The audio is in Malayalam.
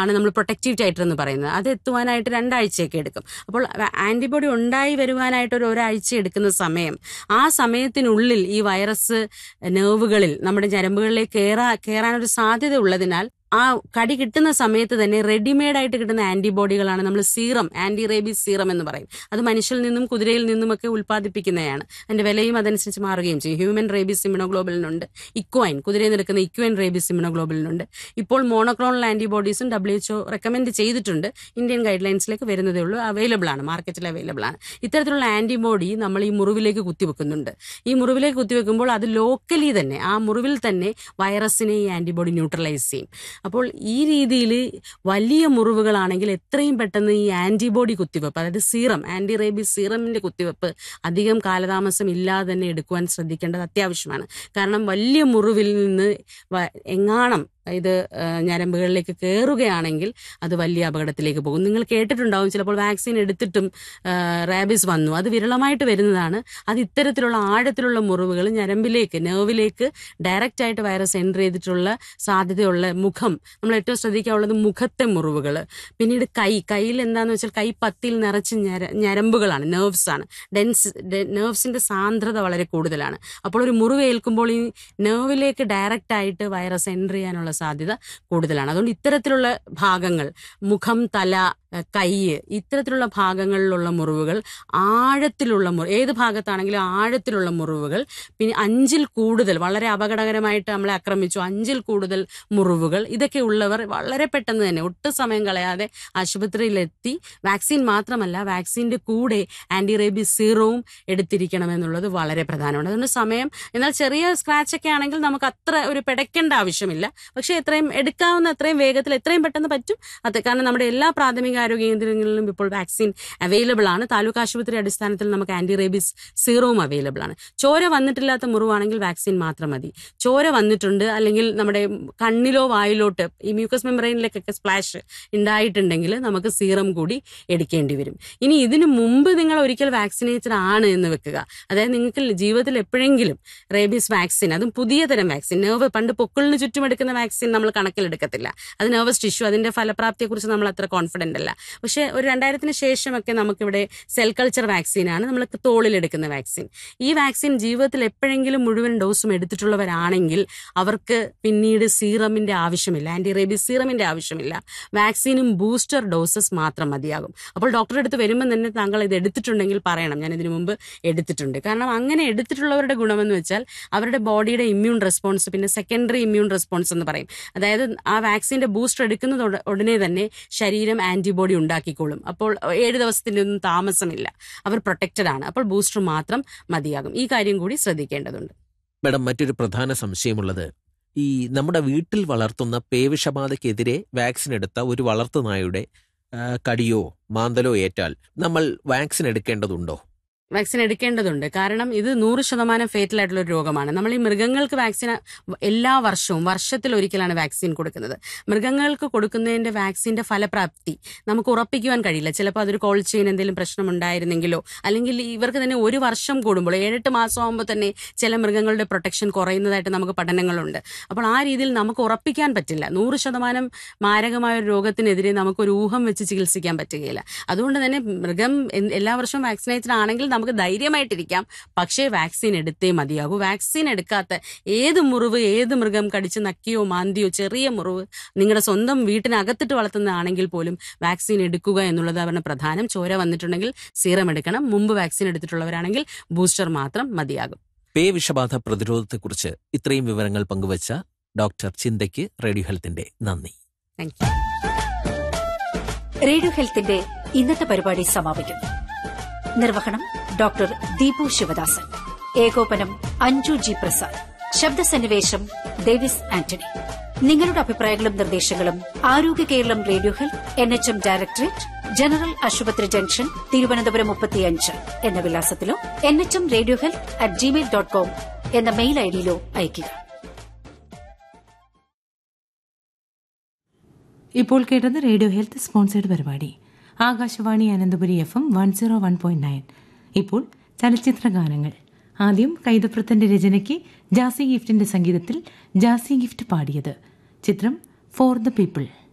ആണ് നമ്മൾ പ്രൊട്ടക്റ്റീവ് ടൈറ്റർ എന്ന് പറയുന്നത് അത് എത്തുവാനായിട്ട് രണ്ടാഴ്ചയൊക്കെ എടുക്കും അപ്പോൾ ആന്റിബോഡി ഉണ്ടായി വരുവാനായിട്ട് ഒരു ഒരാഴ്ച എടുക്കുന്ന സമയം ആ സമയത്തിനുള്ളിൽ ഈ വൈറസ് നെർവുകളിൽ നമ്മുടെ ഞരമ്പുകളിലേക്ക് കയറാ കയറാനൊരു സാധ്യത ഉള്ളതിനാൽ ആ കടി കിട്ടുന്ന സമയത്ത് തന്നെ റെഡിമെയ്ഡ് ആയിട്ട് കിട്ടുന്ന ആന്റിബോഡികളാണ് നമ്മൾ സീറം ആന്റി റേബീസ് സീറം എന്ന് പറയും അത് മനുഷ്യരിൽ നിന്നും കുതിരയിൽ നിന്നുമൊക്കെ ഉൽപ്പാദിപ്പിക്കുന്നതാണ് അതിന്റെ വിലയും അതനുസരിച്ച് മാറുകയും ചെയ്യും ഹ്യൂമൻ റേബീസ് ഇമ്യൂണോഗ്ലോബലിനുണ്ട് ഇക്വൈൻ കുതിരയിൽ നിന്ന് എടുക്കുന്ന ഇക്വൈൻ റേബീസ് ഇമ്യൂണോഗ്ലോബലിനുണ്ട് ഇപ്പോൾ മോണോക്ലോണൽ ആന്റിബോഡീസും ഡബ്ല്യു എച്ച്ഒ റെക്കമെൻഡ് ചെയ്തിട്ടുണ്ട് ഇന്ത്യൻ ഗൈഡ് ലൈൻസിലേക്ക് വരുന്നതേ ഉള്ളൂ അവൈലബിൾ ആണ് മാർക്കറ്റിൽ അവൈലബിൾ ആണ് ഇത്തരത്തിലുള്ള ആന്റിബോഡി നമ്മൾ ഈ മുറിവിലേക്ക് കുത്തിവെക്കുന്നുണ്ട് ഈ മുറിവിലേക്ക് കുത്തിവെക്കുമ്പോൾ അത് ലോക്കലി തന്നെ ആ മുറിവിൽ തന്നെ വൈറസിനെ ഈ ആന്റിബോഡി ന്യൂട്രലൈസ് ചെയ്യും അപ്പോൾ ഈ രീതിയിൽ വലിയ മുറിവുകളാണെങ്കിൽ എത്രയും പെട്ടെന്ന് ഈ ആന്റിബോഡി കുത്തിവെപ്പ് അതായത് സീറം ആന്റി റേബീസ് സീറമിന്റെ കുത്തിവെപ്പ് അധികം കാലതാമസം ഇല്ലാതെ തന്നെ എടുക്കുവാൻ ശ്രദ്ധിക്കേണ്ടത് അത്യാവശ്യമാണ് കാരണം വലിയ മുറിവിൽ നിന്ന് വ- എങ്ങാണം ഇത് ആ, ഞരമ്പുകളിലേക്ക് കയറുകയാണെങ്കിൽ അത് വലിയ അപകടത്തിലേക്ക് പോകും നിങ്ങൾ കേട്ടിട്ടുണ്ടാവും ചിലപ്പോൾ വാക്സിൻ എടുത്തിട്ടും റാബിസ് വന്നു അത് വിരളമായിട്ട് വരുന്നതാണ് അത് ഇത്തരത്തിലുള്ള ആഴത്തിലുള്ള മുറിവുകൾ ഞരമ്പിലേക്ക് നെർവിലേക്ക് ഡയറക്റ്റ് ആയിട്ട് വൈറസ് എൻ്റർ ചെയ്തിട്ടുള്ള സാധ്യതയുള്ള മുഖം നമ്മൾ ഏറ്റവും ശ്രദ്ധിക്കാനുള്ളത് മുഖത്തെ മുറിവുകൾ പിന്നീട് കൈ കയ്യിൽ എന്താന്ന് വെച്ചാൽ കൈ പത്തിയിൽ നിറച്ച് ഞര ഞരമ്പുകളാണ് നെർവ്സ് ആണ് ഡെൻസ് നെർവ്സിന്റെ സാന്ദ്രത വളരെ കൂടുതലാണ് അപ്പോൾ ഒരു മുറിവ് ഏൽക്കുമ്പോൾ ഈ നെർവിലേക്ക് ഡയറക്റ്റ് ആയിട്ട് വൈറസ് എൻ്റർ ചെയ്യാനുള്ള സാധ്യത കൂടുതലാണ് അതുകൊണ്ട് ഇത്തരത്തിലുള്ള ഭാഗങ്ങൾ മുഖം തല ഏഹ് കൈ ഇത്തരത്തിലുള്ള ഭാഗങ്ങളിലുള്ള മുറിവുകൾ ആഴത്തിലുള്ള മുറി ഏത് ഭാഗത്താണെങ്കിലും ആഴത്തിലുള്ള മുറിവുകൾ പിന്നെ അഞ്ചിൽ കൂടുതൽ വളരെ അപകടകരമായിട്ട് നമ്മളെ ആക്രമിച്ചു അഞ്ചിൽ കൂടുതൽ മുറിവുകൾ ഇതൊക്കെ ഉള്ളവർ വളരെ പെട്ടെന്ന് തന്നെ ഒട്ടും സമയം കളയാതെ ആശുപത്രിയിലെത്തി വാക്സിൻ മാത്രമല്ല വാക്സിന്റെ കൂടെ ആന്റി റേബീസ് സീറോവും എടുത്തിരിക്കണമെന്നുള്ളത് വളരെ പ്രധാനമാണ് അതുകൊണ്ട് സമയം എന്നാൽ ചെറിയ സ്ക്രാച്ച് ഒക്കെ ആണെങ്കിൽ നമുക്ക് അത്ര ഒരു പിടയ്ക്കേണ്ട ആവശ്യമില്ല പക്ഷേ എത്രയും എടുക്കാവുന്ന അത്രയും വേഗത്തിൽ എത്രയും പെട്ടെന്ന് പറ്റും അത് കാരണം നമ്മുടെ എല്ലാ പ്രാഥമിക ആരോഗ്യ കേന്ദ്രങ്ങളിലും ഇപ്പോൾ വാക്സിൻ അവൈലബിൾ ആണ് താലൂക്ക് ആശുപത്രി അടിസ്ഥാനത്തിൽ നമുക്ക് ആന്റി റേബീസ് സീറോവും അവൈലബിൾ ആണ് ചോര വന്നിട്ടില്ലാത്ത മുറിവാണെങ്കിൽ വാക്സിൻ മാത്രം മതി ചോര വന്നിട്ടുണ്ട് അല്ലെങ്കിൽ നമ്മുടെ കണ്ണിലോ വായിലോട്ട് ഈ മ്യൂക്കസ് മെമ്പറൈനിലേക്കൊക്കെ സ്പ്ലാഷ് ഉണ്ടായിട്ടുണ്ടെങ്കിൽ നമുക്ക് സീറം കൂടി എടുക്കേണ്ടി വരും ഇനി ഇതിനു മുമ്പ് നിങ്ങൾ ഒരിക്കൽ വാക്സിനേറ്റഡ് ആണ് എന്ന് വെക്കുക അതായത് നിങ്ങൾക്ക് ജീവിതത്തിൽ എപ്പോഴെങ്കിലും റേബീസ് വാക്സിൻ അതും പുതിയ തരം വാക്സിൻ നെർവ് പണ്ട് പൊക്കിളിന് ചുറ്റും എടുക്കുന്ന വാക്സിൻ നമ്മൾ കണക്കിലെടുക്കത്തില്ല അത് നെർവസ് ടിഷ്യൂ അതിന്റെ ഫലപ്രാപ്തിയെക്കുറിച്ച് നമ്മൾ അത്ര കോൺഫിഡന്റ് അല്ല പക്ഷേ ഒരു രണ്ടായിരത്തിന് ശേഷമൊക്കെ നമുക്കിവിടെ സെൽ കൾച്ചർ വാക്സിനാണ് നമ്മൾ തോളിലെടുക്കുന്ന വാക്സിൻ ഈ വാക്സിൻ ജീവിതത്തിൽ എപ്പോഴെങ്കിലും മുഴുവൻ ഡോസും എടുത്തിട്ടുള്ളവരാണെങ്കിൽ അവർക്ക് പിന്നീട് സീറമിന്റെ ആവശ്യമില്ല ആന്റി റേബീസ് സീറമിന്റെ ആവശ്യമില്ല വാക്സിനും ബൂസ്റ്റർ ഡോസസ് മാത്രം മതിയാകും അപ്പോൾ ഡോക്ടറെ അടുത്ത് വരുമ്പോൾ തന്നെ താങ്കൾ ഇത് എടുത്തിട്ടുണ്ടെങ്കിൽ പറയണം ഞാൻ ഇതിനു മുമ്പ് എടുത്തിട്ടുണ്ട് കാരണം അങ്ങനെ എടുത്തിട്ടുള്ളവരുടെ ഗുണമെന്ന് വെച്ചാൽ അവരുടെ ബോഡിയുടെ ഇമ്മ്യൂൺ റെസ്പോൺസ് പിന്നെ സെക്കൻഡറി ഇമ്മ്യൂൺ റെസ്പോൺസ് എന്ന് പറയും അതായത് ആ വാക്സിന്റെ ബൂസ്റ്റർ എടുക്കുന്നത് ഉട- ഉടനെ തന്നെ ശരീരം ആന്റിബോഡി ഉണ്ടാക്കിക്കോളും അപ്പോൾ ഏഴ് ദിവസത്തിന്റെ ഒന്നും താമസമില്ല അവർ പ്രൊട്ടക്റ്റഡ് ആണ് അപ്പോൾ ബൂസ്റ്റർ മാത്രം മതിയാകും ഈ കാര്യം കൂടി ശ്രദ്ധിക്കേണ്ടതുണ്ട് മാഡം മറ്റൊരു പ്രധാന സംശയമുള്ളത് ഈ നമ്മുടെ വീട്ടിൽ വളർത്തുന്ന പേവിഷബാധയ്ക്കെതിരെ വാക്സിൻ എടുത്ത ഒരു വളർത്തുനായുടെ ആ, കടിയോ മാന്തലോ ഏറ്റാൽ നമ്മൾ വാക്സിൻ എടുക്കേണ്ടതുണ്ടോ വാക്സിൻ എടുക്കേണ്ടതുണ്ട് കാരണം ഇത് നൂറ് ശതമാനം ഫേറ്റൽ ആയിട്ടുള്ള ഒരു രോഗമാണ് നമ്മൾ ഈ മൃഗങ്ങൾക്ക് വാക്സിൻ എല്ലാ വർഷവും വർഷത്തിൽ ഒരിക്കലാണ് വാക്സിൻ കൊടുക്കുന്നത് മൃഗങ്ങൾക്ക് കൊടുക്കുന്നതിന്റെ വാക്സിന്റെ ഫലപ്രാപ്തി നമുക്ക് ഉറപ്പിക്കുവാൻ കഴിയില്ല ചിലപ്പോൾ അതൊരു കോൾ ചെയിൻ എന്തെങ്കിലും പ്രശ്നം ഉണ്ടായിരുന്നെങ്കിലോ അല്ലെങ്കിൽ ഇവർക്ക് തന്നെ ഒരു വർഷം കൂടുമ്പോൾ ഏഴെട്ട് മാസം ആകുമ്പോൾ തന്നെ ചില മൃഗങ്ങളുടെ പ്രൊട്ടക്ഷൻ കുറയുന്നതായിട്ട് നമുക്ക് പഠനങ്ങളുണ്ട് അപ്പോൾ ആ രീതിയിൽ നമുക്ക് ഉറപ്പിക്കാൻ പറ്റില്ല നൂറ് ശതമാനം മാരകമായ ഒരു രോഗത്തിനെതിരെ നമുക്കൊരു ഊഹം വെച്ച് ചികിത്സിക്കാൻ പറ്റുകയില്ല അതുകൊണ്ട് തന്നെ മൃഗം എന്ത് എല്ലാ വർഷവും വാക്സിനേറ്റഡ് ആണെങ്കിൽ നമുക്ക് ധൈര്യമായിട്ടിരിക്കാം പക്ഷേ വാക്സിൻ എടുത്തേ മതിയാകൂ വാക്സിൻ എടുക്കാത്ത ഏത് മുറിവ് ഏത് മൃഗം കടിച്ച് നക്കിയോ മാന്തിയോ ചെറിയ മുറിവ് നിങ്ങളുടെ സ്വന്തം വീട്ടിനകത്തിട്ട് വളർത്തുന്നതാണെങ്കിൽ പോലും വാക്സിൻ എടുക്കുക എന്നുള്ളത് അവരുടെ പ്രധാനം ചോര വന്നിട്ടുണ്ടെങ്കിൽ സീറം എടുക്കണം മുമ്പ് വാക്സിൻ എടുത്തിട്ടുള്ളവരാണെങ്കിൽ ബൂസ്റ്റർ മാത്രം മതിയാകും പേവിഷബാധ പ്രതിരോധത്തെക്കുറിച്ച് ഇത്രയും വിവരങ്ങൾ പങ്കുവച്ച ഡോക്ടർ ചിന്തയ്ക്ക് റേഡിയോ ഹെൽത്തിന്റെ നന്ദി താങ്ക് യു റേഡിയോ ഹെൽത്തിന്റെ ഇന്നത്തെ പരിപാടി സമാപിക്കുന്നു നിർവഹണം ഡോക്ടർ ദീപു ശിവദാസൻ ഏകോപനം അഞ്ജു ജി പ്രസാദ് ശബ്ദസന്നിവേശം ഡേവിസ് ആന്റണി നിങ്ങളുടെ അഭിപ്രായങ്ങളും നിർദ്ദേശങ്ങളും Arogya Keralam radio health N H M directorate general ആശുപത്രി ജംഗ്ഷൻ തിരുവനന്തപുരം മുപ്പത്തിയഞ്ച് എന്ന വിലാസത്തിലോ N H M radio health at gmail dot com എന്ന മെയിൽ ഐഡിയിലോ അയയ്ക്കുക ഇപ്പോൾ കേട്ടത് റേഡിയോ ഹെൽത്ത് സ്പോൺസേഡ് പരിപാടി Akashvani Ananthapuri F M one zero one point nine ഇപ്പോൾ ചലച്ചിത്ര ഗാനങ്ങൾ ആദ്യം കൈതപ്രത്തന്റെ രചനയ്ക്ക് ജാസി ഗിഫ്റ്റിന്റെ സംഗീതത്തിൽ ജാസി ഗിഫ്റ്റ് പാടിയത് ചിത്രം ഫോർ ദ പീപ്പിൾ